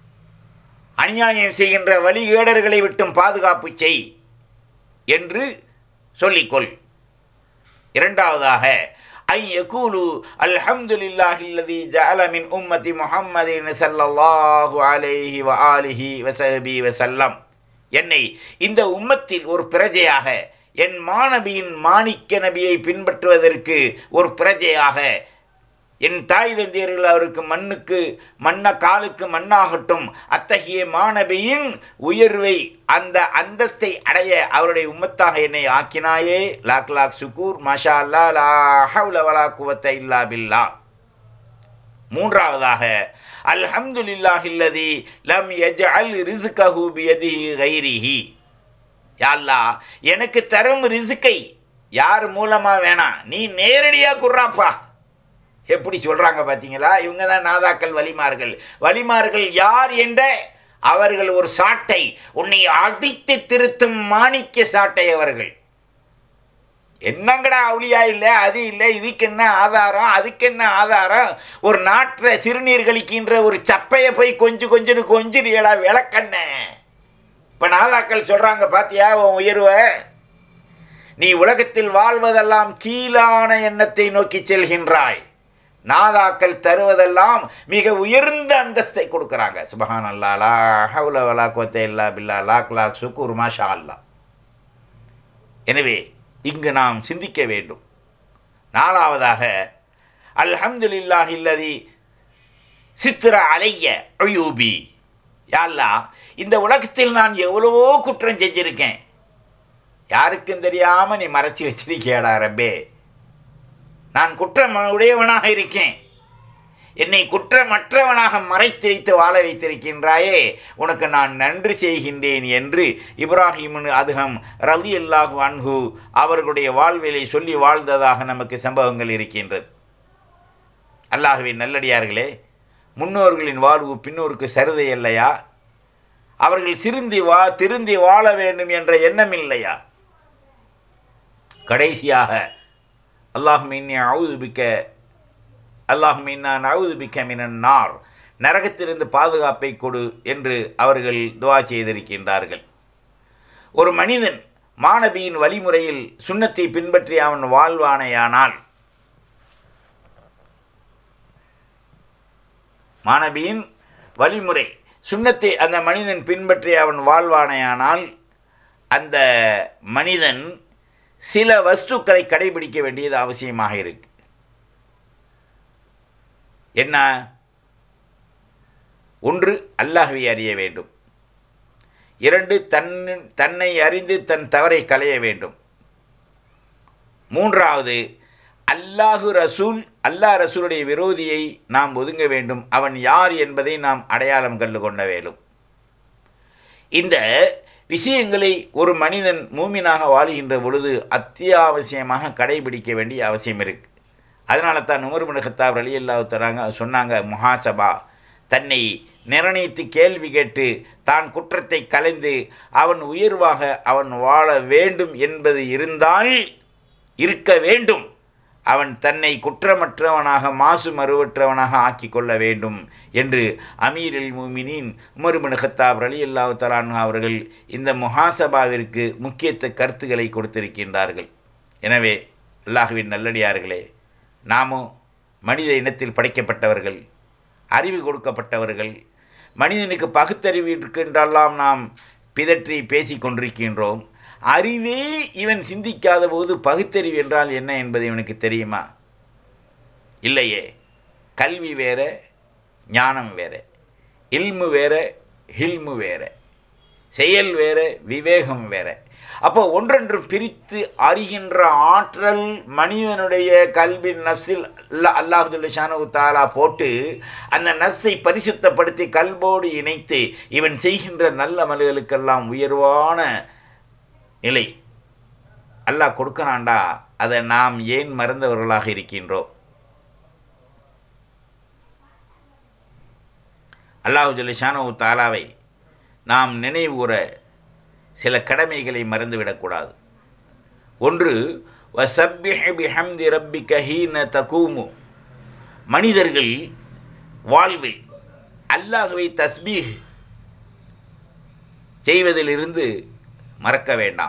Speaker 1: அநியாயம் செய்கின்ற வழிகேடர்களை விட்டும் பாதுகாப்பு செய் என்று சொல்லிக்கொள் இரண்டாவதாக ஐ யகூலு அல்ஹம்துலில்லாஹில்லதி ஜஅல மின் உம்மதி முஹம்மதின் ஸல்லல்லாஹு அலைஹி வ ஆலிஹி வஸஹபி வஸல்லம் என்னை இந்த உம்மத்தில் ஒரு பிரஜையாக என் மாணபியின் மாணிக்க நபியை பின்பற்றுவதற்கு ஒரு பிரஜையாக என் தாய் தந்தையர்கள் அவருக்கு மண்ணுக்கு மண்ண காலுக்கு மண்ணாகட்டும் அத்தகைய மாணவியின் உயர்வை அந்த அந்தஸ்தை அடைய அவருடைய உம்மத்தாக என்னை ஆக்கினாயே லாக் லாக் சுக்கூர் மஷா அல்லா லா ஹவுல வலா குவத்த இல்லா பில்லா மூன்றாவதாக அல்ஹம்துலில்லாஹில்லதி லம் யஜ்அல் ரிஸ்கஹு பியதி கைரிஹி யாழ்லா எனக்கு தரும் ரிசுக்கை யார் மூலமாக வேணாம் நீ நேரடியாக குர்றாப்பா எப்படி சொல்கிறாங்க பார்த்தீங்களா இவங்க தான் நாதாக்கள் வலிமார்கள் வலிமார்கள் யார் என்ற அவர்கள் ஒரு சாட்டை உன்னை அடித்து திருத்தும் மாணிக்க சாட்டை அவர்கள் என்னங்கடா அவளியா இல்லை அது இல்லை இதுக்கு என்ன ஆதாரம் அதுக்கு என்ன ஆதாரம் ஒரு நாட்டில் சிறுநீர் கழிக்கின்ற ஒரு சப்பையை போய் கொஞ்சம் கொஞ்சம் கொஞ்சிரியடா விளக்கண்ண இப்போ நாதாக்கள் சொல்கிறாங்க பாத்தியா உன் உயர்வை நீ உலகத்தில் வாழ்வதெல்லாம் கீழான எண்ணத்தை நோக்கி செல்கின்றாய் நாதாக்கள் தருவதெல்லாம் மிக உயர்ந்த அந்தஸ்தை கொடுக்குறாங்க சுபஹான் அல்லா லா ஹவுல வலா கோத்தே இல்லா பில்லா லாக் லாக் சுக்கூர் மாஷா அல்லா எனவே இங்கு நாம் சிந்திக்க வேண்டும் நாலாவதாக அல்ஹம்துலில்லாஹில்லதி சித்திர அலைய அயூபி யாழ்லா இந்த உலகத்தில் நான் எவ்வளவோ குற்றம் செஞ்சிருக்கேன் யாருக்கும் தெரியாமல் நீ மறைச்சி வச்சிருக்கியாடா ரப்பே நான் குற்றம் உடையவனாக இருக்கேன் என்னை குற்றமற்றவனாக மறைத்து வைத்து வாழ வைத்திருக்கின்றாயே உனக்கு நான் நன்றி செய்கின்றேன் என்று இப்ராஹிமின் அதுகம் ரலி அல்லாஹு அன்ஹு அவர்களுடைய வாழ்விலை சொல்லி வாழ்ந்ததாக நமக்கு சம்பவங்கள் இருக்கின்றது அல்லாஹுவின் நல்லடியார்களே முன்னோர்களின் வாழ்வு பின்னோருக்கு சருதை இல்லையா அவர்கள் சிருந்தி வா திருந்தி வாழ வேண்டும் என்ற எண்ணம் இல்லையா கடைசியாக அல்லாஹுமின்னி அவுதுபிக்க அல்லாஹுமின்னா நவுதுபிக்க மினன் நார் நரகத்திலிருந்து பாதுகாப்பை கொடு என்று அவர்கள் துவா செய்திருக்கின்றார்கள் ஒரு மனிதன் மாணவியின் வழிமுறையில் சுண்ணத்தை பின்பற்றி அவன் வாழ்வானையானால் மாணவியின் வழிமுறை சுண்ணத்தை அந்த மனிதன் பின்பற்றி அவன் வாழ்வானையானால் அந்த மனிதன் சில வஸ்துக்களை கடைபிடிக்க வேண்டியது அவசியமாக இருக்கு என்ன ஒன்று அல்லாஹ்வை அறிய வேண்டும் இரண்டு தன் தன்னை அறிந்து தன் தவறை களைய வேண்டும் மூன்றாவது அல்லாஹு ரசூல் அல்லாஹ் ரசூலுடைய விரோதியை நாம் ஒதுங்க வேண்டும் அவன் யார் என்பதை நாம் அடையாளம் கண்டு கொள்ள வேண்டும் இந்த விஷயங்களை ஒரு மனிதன் மூமினாக வாழுகின்ற பொழுது அத்தியாவசியமாக கடைபிடிக்க வேண்டிய அவசியம் இருக்குது அதனால தான் உமர் பின் ஹத்தாப் அலி அல்லாஹ் தராங்க சொன்னாங்க முஹாசபா தன்னை நிர்ணயித்து கேள்வி கேட்டு தான் குற்றத்தை கலைந்து அவன் உயர்வாக அவன் வாழ வேண்டும் என்பது இருந்தால் இருக்க வேண்டும் அவன் தன்னை குற்றமற்றவனாக மாசு மறுவற்றவனாக ஆக்கி கொள்ள வேண்டும் என்று அமீரில் மூமினின் உமர்பின் ஹத்தாப் அலி அல்லாஹ் தலான் அவர்கள் இந்த முஹாசபாவிற்கு முக்கியத்த கருத்துக்களை கொடுத்திருக்கின்றார்கள் எனவே அல்லாஹுவின் நல்லடியார்களே நாமும் மனித இனத்தில் படைக்கப்பட்டவர்கள் அறிவு கொடுக்கப்பட்டவர்கள் மனிதனுக்கு பகுத்தறிவு இருக்கின்றெல்லாம் நாம் பிதற்றி பேசிக் கொண்டிருக்கின்றோம் அறிவே இவன் சிந்திக்காத போது பகுத்தறிவு என்றால் என்ன என்பது இவனுக்கு தெரியுமா இல்லையே கல்வி வேற ஞானம் வேற இல்மு வேற ஹில்மு வேற செயல் வேற விவேகம் வேற அப்போ ஒன்றொன்று பிரித்து அறிகின்ற ஆற்றல் மனிதனுடைய கல்வி நஃப்ஸில் அல்லா அல்லாஹுல்ல ஷானு தாலா போட்டு அந்த நஃப்ஸை பரிசுத்தப்படுத்தி கல்போடு இணைத்து இவன் செய்கின்ற நல்ல அமல்களுக்கெல்லாம் உயர்வான நிலை அல்லாஹ் கொடுக்கறான்டா அதை நாம் ஏன் மறந்தவர்களாக இருக்கின்றோம் அல்லாஹு ஜலிஷானு தாலாவை நாம் நினைவுகூற சில கடமைகளை மறந்துவிடக்கூடாது ஒன்று வசப்பிஹ் பிஹம்தி ரப்பிக ஹீன தகூமு மனிதர்கள் வாழ்வில் அல்லாஹுவை தஸ்பீஹ் செய்வதிலிருந்து மறக்க வேண்டாம்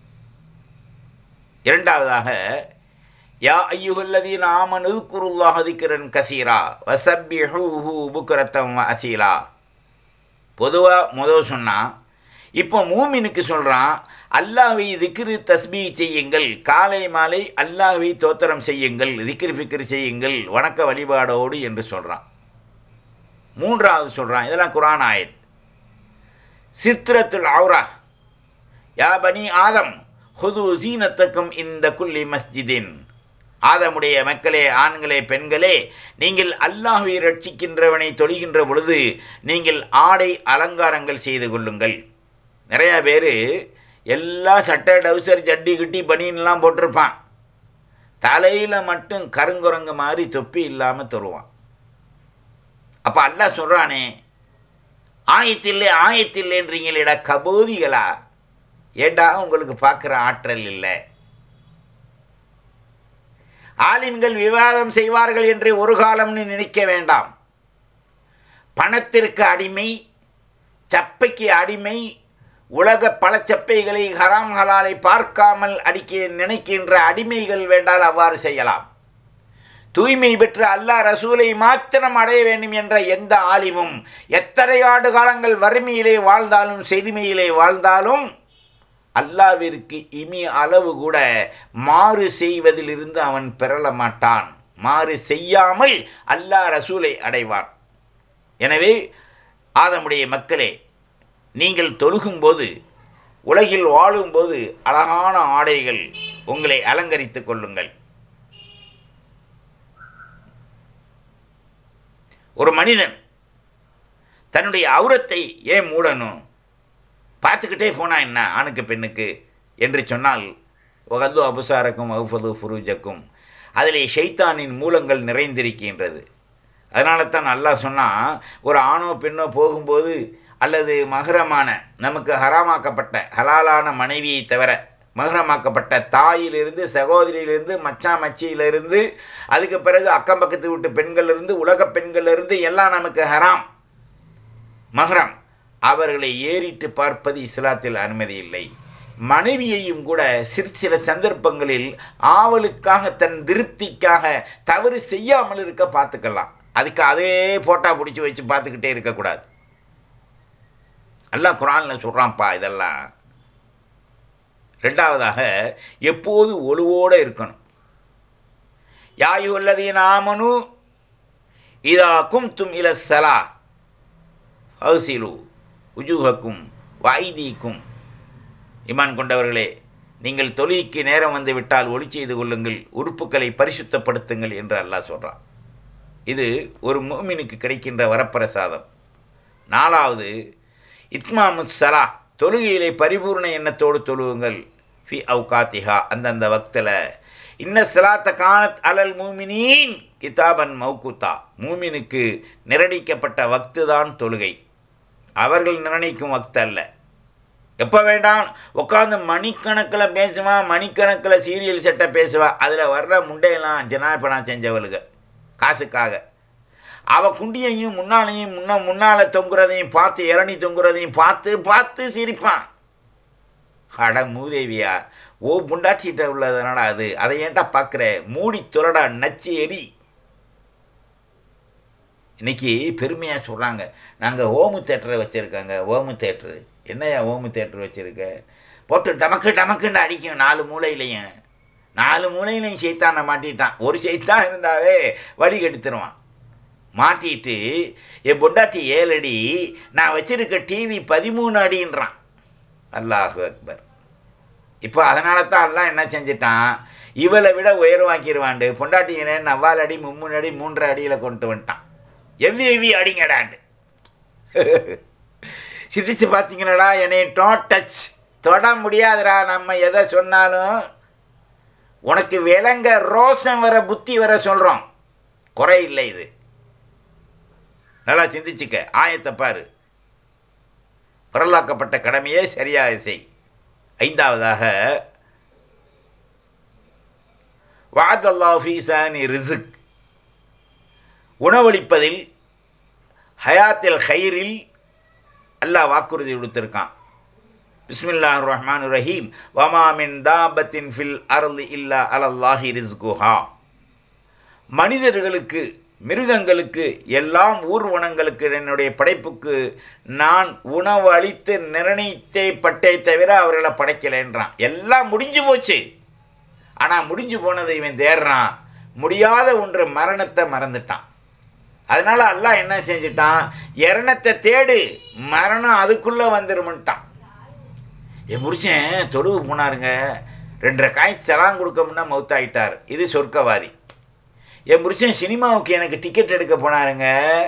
Speaker 1: இரண்டாவதாக யா ஐயுகல்லதீன் ஆமனு குருல்லாஹ் திக்கிறன் கசீரா வசப்பிஹூஹு புக்கரத்தம் அசீலா பொதுவாக முதல் சொன்னால் இப்போ மூமினுக்கு சொல்கிறான் அல்லாஹ்வை திக்ரு தஸ்பீ செய்யுங்கள் காலை மாலை அல்லாஹ்வை தோத்திரம் செய்யுங்கள் திக்ரு ஃபிக்ரு செய்யுங்கள் வணக்க வழிபாடோடு என்று சொல்கிறான் மூன்றாவது சொல்கிறான் இதெல்லாம் குரான் ஆயத் சித்ரத்துல் அவுரா யா பனி ஆதம் ஹுது சீனத்தக்கும் இந்த குல்லி மஸ்ஜிதின் ஆதமுடைய மக்களே ஆண்களே பெண்களே நீங்கள் அல்லாஹுவை ரட்சிக்கின்றவனை தொழுகின்ற பொழுது நீங்கள் ஆடை அலங்காரங்கள் செய்து கொள்ளுங்கள் நிறையா பேர் எல்லா சட்டை டவுசர் ஜட்டி கிட்டி பனியன்லாம் போட்டிருப்பான் தலையில் மட்டும் கருங்குரங்கு மாதிரி தொப்பி இல்லாமல் தருவான் அப்போ அல்லாஹ் சொல்கிறானே ஆயத்தில்லை ஆயத்தில்லைன்றீங்களேடா கபோதிகளா ஏண்டா உங்களுக்கு பார்க்குற ஆற்றல் இல்லை ஆலிம்கள் விவாதம் செய்வார்கள் என்று ஒரு காலம்னு நினைக்க வேண்டாம் பணத்திற்கு அடிமை சப்பைக்கு அடிமை உலக பழச்சப்பைகளை ஹராம் ஹலாலை பார்க்காமல் அடிக்க நினைக்கின்ற அடிமைகள் வேண்டால் அவ்வாறு செய்யலாம் தூய்மை பெற்று அல்லாஹ் ரசூலை மாத்திரம் அடைய வேண்டும் என்ற எந்த ஆலிமும் எத்தனை ஆண்டு காலங்கள் வறுமையிலே வாழ்ந்தாலும் செழுமையிலே வாழ்ந்தாலும் அல்லாவிற்கு இமி அளவு கூட மாறு செய்வதிலிருந்து அவன் பெறல மாட்டான் மாறு செய்யாமல் அல்லாஹ் ரசூலை அடைவான் எனவே ஆதமுடைய மக்களே நீங்கள் தொழுகும்போது உலகில் வாழும்போது அழகான ஆடைகள் உங்களை அலங்கரித்துக் கொள்ளுங்கள் ஒரு மனிதன் தன்னுடைய அவுரத்தை ஏன் மூடணும் பார்த்துக்கிட்டே போனால் என்ன ஆணுக்கு பெண்ணுக்கு என்று சொன்னால் வகது அபுசாரக்கும் அவுஃபது ஃபுரூஜக்கும் அதிலே ஷைத்தானின் மூலங்கள் நிறைந்திருக்கின்றது அதனால தான் அல்லாஹ் சொன்னால் ஒரு ஆணோ பெண்ணோ போகும்போது அல்லது மகரமான நமக்கு ஹராமாக்கப்பட்ட ஹலாலான மனைவியை தவிர மகரமாக்கப்பட்ட தாயிலிருந்து சகோதரியிலிருந்து மச்சா மச்சியிலிருந்து அதுக்கு பிறகு அக்கம் பக்கத்து வீட்டு பெண்களிலிருந்து உலக பெண்களிலிருந்து எல்லாம் நமக்கு ஹராம் மகரம் அவர்களை ஏறிட்டு பார்ப்பது இஸ்லாத்தில் அனுமதி இல்லை மனைவியையும் கூட சிறு சில சந்தர்ப்பங்களில் ஆவலுக்காக தன் திருப்திக்காக தவறு செய்யாமல் இருக்க பார்த்துக்கலாம் அதுக்கு அதே போட்டா பிடிச்சி வச்சு பார்த்துக்கிட்டே இருக்கக்கூடாது எல்லாம் குரானில் சொல்கிறான்ப்பா இதெல்லாம் ரெண்டாவதாக எப்போது ஒழுவோடு இருக்கணும் யாயு உள்ளதீன் ஆமனு இதா கும்தும் இல சலா ஃபவுசிலு உஜூஹக்கும் வாய்தீக்கும் இமான் கொண்டவர்களே நீங்கள் தொழுகைக்கு நேரம் வந்து விட்டால் ஒளி செய்து கொள்ளுங்கள் உறுப்புகளை பரிசுத்தப்படுத்துங்கள் என்று அல்லாஹ் சொல்கிறான் இது ஒரு மோமினுக்கு கிடைக்கின்ற வரப்பிரசாதம் நாலாவது இத்மாமுத் சலா தொழுகையிலே பரிபூர்ண எண்ணத்தோடு தொழுவுங்கள் ஃபி அவுகாத்திஹா அந்தந்த வக்தில் இன்ன சிலாத்த கானத் அலல் மூமினீன் கிதாபன் மௌகுத்தா மூமினுக்கு நிர்ணயிக்கப்பட்ட வக்து தான் தொழுகை அவர்கள் நிர்ணயிக்கும் வக்து அல்ல எப்போ வேண்டாம் உட்காந்து மணிக்கணக்கில் பேசுவான் மணிக்கணக்கில் சீரியல் செட்டை பேசுவான் அதில் வர்ற முண்டையெல்லாம் ஜனாபனா செஞ்சவளுக காசுக்காக அவள் குண்டியையும் முன்னாலையும் முன்ன முன்னால் தொங்குறதையும் பார்த்து இளநி தொங்குறதையும் பார்த்து பார்த்து சிரிப்பான் அட மூதேவியா ஓ புண்டாட்டிகிட்ட உள்ளதுனாடா அது அதை ஏன்டா பார்க்குற மூடி துறடா நச்சு எரி இன்னைக்கு பெருமையாக சொல்கிறாங்க நாங்கள் ஓமு தேட்டரை வச்சுருக்காங்க ஓமு தேட்ரு என்னையா ஓமு தேட்டர் வச்சுருக்க போட்டு டமக்கு டமக்குன்னு அடிக்கும் நாலு மூலையிலையும் நாலு மூலையிலையும் செய்தானை மாட்டிட்டான் ஒரு செய்தான் இருந்தாவே வழி கெடுத்துருவான் மாட்டிட்டு என் பொண்டாட்டி ஏழு அடி நான் வச்சிருக்க டிவி பதிமூணு அடின்றான் அல்லாஹு அக்பர் இப்போ அதனால தான் எல்லாம் என்ன செஞ்சிட்டான் இவளை விட உயர்வாக்கிடுவாண்டு பொண்டாட்டியினே நவ்வால் அடி மும்மூணு அடி மூன்றரை அடியில் கொண்டு வந்துட்டான் எவ்வி எவ்வி அடிங்கடாண்டு சிந்திச்சு பார்த்தீங்களடா என்னை டோன் டச் தொட முடியாதுடா நம்ம எதை சொன்னாலும் உனக்கு விலங்க ரோசம் வர புத்தி வர சொல்கிறோம் குறை இல்லை இது நல்லா சிந்திச்சுக்க ஆயத்தை பாரு பரலாக்கப்பட்ட கடமையே சரியாக செய் ஐந்தாவதாக வாதல்லா ஃபீசானி ரிசுக் உணவளிப்பதில் ஹயாத்தில் ஹைரில் அல்லாஹ் வாக்குறுதி கொடுத்துருக்கான் பிஸ்மில்லாஹ் ரஹ்மான் ரஹீம் வமாமின் தாபத்தின் ஃபில் அருள் இல்லா அலல்லாஹி ரிஸ்குஹா மனிதர்களுக்கு மிருகங்களுக்கு எல்லாம் ஊர்வனங்களுக்கு என்னுடைய படைப்புக்கு நான் உணவு அளித்து நிர்ணயித்தே பட்டே தவிர அவர்களை படைக்கலைன்றான் எல்லாம் முடிஞ்சு போச்சு ஆனால் முடிஞ்சு போனதை இவன் தேடுறான் முடியாத ஒன்று மரணத்தை மறந்துட்டான் அதனால் அல்லாஹ் என்ன செஞ்சிட்டான் இரணத்தை தேடு மரணம் அதுக்குள்ளே வந்துருமுன்ட்டான் என் புருஷன் தொடுவு போனாருங்க ரெண்டரை காய் செலான் கொடுக்க முன்னா மவுத்தாயிட்டார் இது சொர்க்கவாதி என் புருஷன் சினிமாவுக்கு எனக்கு டிக்கெட் எடுக்க போனாருங்க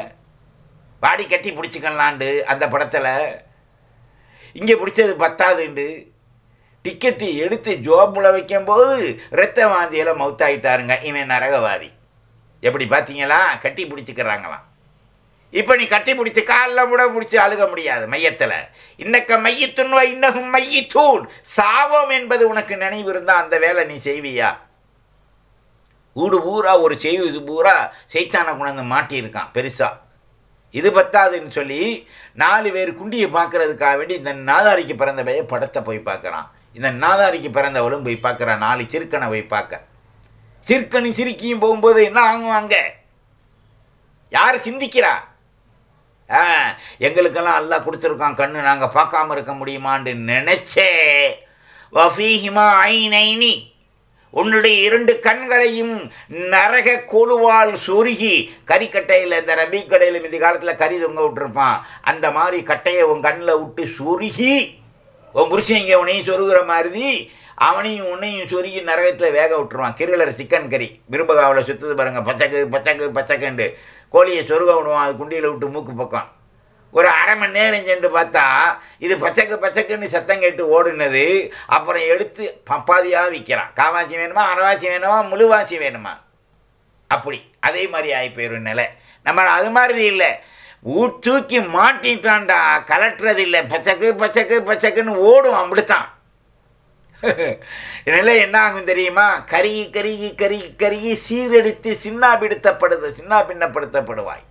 Speaker 1: வாடி கட்டி பிடிச்சிக்கலாண்டு அந்த படத்தில் இங்கே பிடிச்சது பத்தாதுண்டு டிக்கெட்டு எடுத்து ஜோப்பில் வைக்கும்போது இரத்த வாந்தியில் மவுத்தாயிட்டாருங்க இவன் நரகவாதி எப்படி பார்த்தீங்களா கட்டி பிடிச்சிக்கிறாங்களாம் இப்போ நீ கட்டி பிடிச்சி காலில் கூட பிடிச்சி அழுக முடியாது மையத்தில் இன்னக்க மையத்துன்வா இன்னகும் மையத்தூள் சாபம் என்பது உனக்கு நினைவு இருந்தால் அந்த வேலை நீ செய்வியா ஊடு பூரா ஒரு செய்தி பூரா செய்தானை கொண்டாந்து மாட்டியிருக்கான் பெருசாக இது பத்தாதுன்னு சொல்லி நாலு பேர் குண்டியை பார்க்கறதுக்காக வேண்டி இந்த நாதாரிக்கு பிறந்த பைய படத்தை போய் பார்க்குறான் இந்த நாதாரிக்கு பிறந்தவளும் போய் பார்க்குறான் நாலு சிறுக்கனை போய் பார்க்க சிறுக்கனும் சிரிக்கியும் போகும்போது என்ன ஆகும் அங்கே யார் சிந்திக்கிறா ஆ எங்களுக்கெல்லாம் அல்லாஹ் கொடுத்துருக்கான் கண்ணு நாங்கள் பார்க்காம இருக்க முடியுமான்னு நினச்சே வஃபீஹிமா ஐனைனி உன்னுடைய இரண்டு கண்களையும் நரக கொழுவால் சொருகி கறிக்கட்டையில் இந்த ரபி கடையில் இந்த காலத்தில் கறி தொங்க விட்டுருப்பான் அந்த மாதிரி கட்டையை உன் கண்ணில் விட்டு சொருகி உன் புருஷன் இங்கே உன்னையும் சொருகிற மாதிரி அவனையும் உன்னையும் சொருகி நரகத்தில் வேக விட்டுருவான் கிருளர் சிக்கன் கறி விரும்பகாவில் சுற்றுது பாருங்கள் பச்சக்கு பச்சக்கு பச்சக்குண்டு கோழியை சொருக விடுவான் அது குண்டியில் விட்டு மூக்கு பக்கம் ஒரு அரை மணி நேரம் சென்று பார்த்தா இது பச்சக்கு பச்சக்குன்னு சத்தம் கேட்டு ஓடுனது அப்புறம் எடுத்து பப்பாதியாக விற்கிறான் காவாசி வேணுமா அரைவாசி வேணுமா முழுவாசி வேணுமா அப்படி அதே மாதிரி ஆகி போயிடும் நிலை நம்ம அது மாதிரி இல்லை ஊ தூக்கி மாட்டிட்டான்டா கலட்டுறது இல்லை பச்சக்கு பச்சக்கு பச்சக்குன்னு ஓடும் அப்படித்தான் நிலை என்ன ஆகும் தெரியுமா கருகி கருகி கருகி கருகி சீரடித்து சின்னாபிடுத்தப்படுது சின்னா பின்னப்படுத்தப்படுவாய்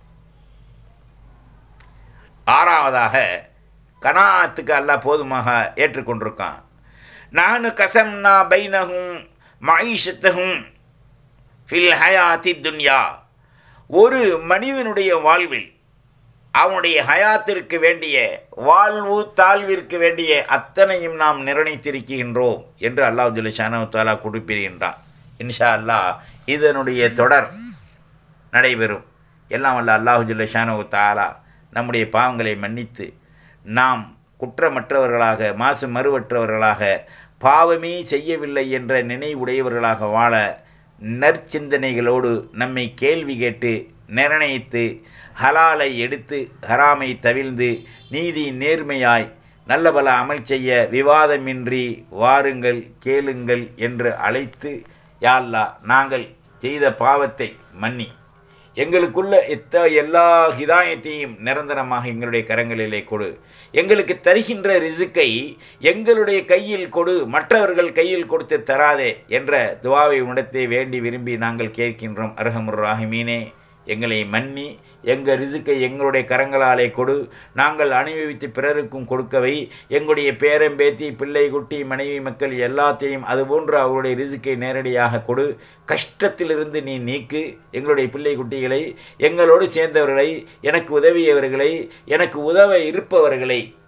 Speaker 1: ஆறாவதாக கனாத்துக்கு அல்லாஹ் போதுமாக ஏற்றுக்கொண்டிருக்கான் நானு கசம்னா பைனகும் மாயிஷத்தகும் ஃபில் ஹயாத்தி துன்யா ஒரு மனிதனுடைய வாழ்வில் அவனுடைய ஹயாத்திற்கு வேண்டிய வாழ்வு தாழ்விற்கு வேண்டிய அத்தனையும் நாம் நிர்ணயித்திருக்கின்றோம் என்று அல்லாஹ் ஜுல்ஷானு தாலா குறிப்பிடுகின்றான் இன்ஷா அல்லாஹ் இதனுடைய தொடர் நடைபெறும் எல்லாம் வல்ல அல்லாஹு ஜுல்ஷானு தாலா நம்முடைய பாவங்களை மன்னித்து நாம் குற்றமற்றவர்களாக மாசு மறுவற்றவர்களாக பாவமே செய்யவில்லை என்ற நினைவுடையவர்களாக வாழ நற்சிந்தனைகளோடு நம்மை கேள்வி கேட்டு நிர்ணயித்து ஹலாலை எடுத்து ஹராமை தவிழ்ந்து நீதி நேர்மையாய் நல்ல பல அமல் செய்ய விவாதமின்றி வாருங்கள் கேளுங்கள் என்று அழைத்து யாழ்லா நாங்கள் செய்த பாவத்தை மன்னி எங்களுக்குள்ள எத்த எல்லா ஹிதாயத்தையும் நிரந்தரமாக எங்களுடைய கரங்களிலே கொடு எங்களுக்கு தருகின்ற ரிசுக்கை எங்களுடைய கையில் கொடு மற்றவர்கள் கையில் கொடுத்து தராதே என்ற துவாவை உணர்த்தே வேண்டி விரும்பி நாங்கள் கேட்கின்றோம் அருகமுர் ராஹிமீனே எங்களை மன்னி எங்கள் ரிசுக்கை எங்களுடைய கரங்களாலே கொடு நாங்கள் அனுபவித்து பிறருக்கும் கொடுக்கவை எங்களுடைய பேரம்பேத்தி பிள்ளை குட்டி மனைவி மக்கள் எல்லாத்தையும் அதுபோன்று அவருடைய ரிசுக்கை நேரடியாக கொடு கஷ்டத்திலிருந்து நீ நீக்கு எங்களுடைய பிள்ளை குட்டிகளை எங்களோடு சேர்ந்தவர்களை எனக்கு உதவியவர்களை எனக்கு உதவ இருப்பவர்களை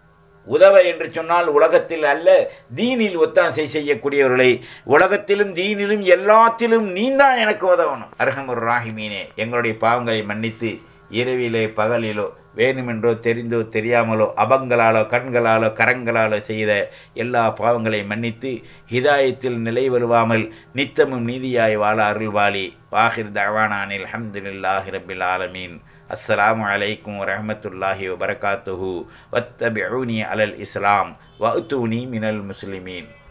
Speaker 1: உதவ என்று சொன்னால் உலகத்தில் அல்ல தீனில் ஒத்தாசை செய்யக்கூடியவர்களை உலகத்திலும் தீனிலும் எல்லாத்திலும் நீந்தான் எனக்கு உதவணும் அர்ஹமுர் ராஹிமீனே எங்களுடைய பாவங்களை மன்னித்து இரவிலே பகலிலோ வேணுமென்றோ தெரிந்தோ தெரியாமலோ அபங்களாலோ கண்களாலோ கரங்களாலோ செய்த எல்லா பாவங்களையும் மன்னித்து ஹிதாயத்தில் நிலை வருவாமல் நித்தமும் நீதியாய் வாழ அருள்வாளி வாஹிர் தவானானில் அஹமதுல்லாஹி ரபில் ஆலமீன் அஸ்ஸலாமு அலைக்கும் வரஹமத்துல்லாஹி வபரகாத்துஹு வத்தபிஊனி அலல் இஸ்லாம் வஅத்தூனி மினல் முஸ்லிமீன்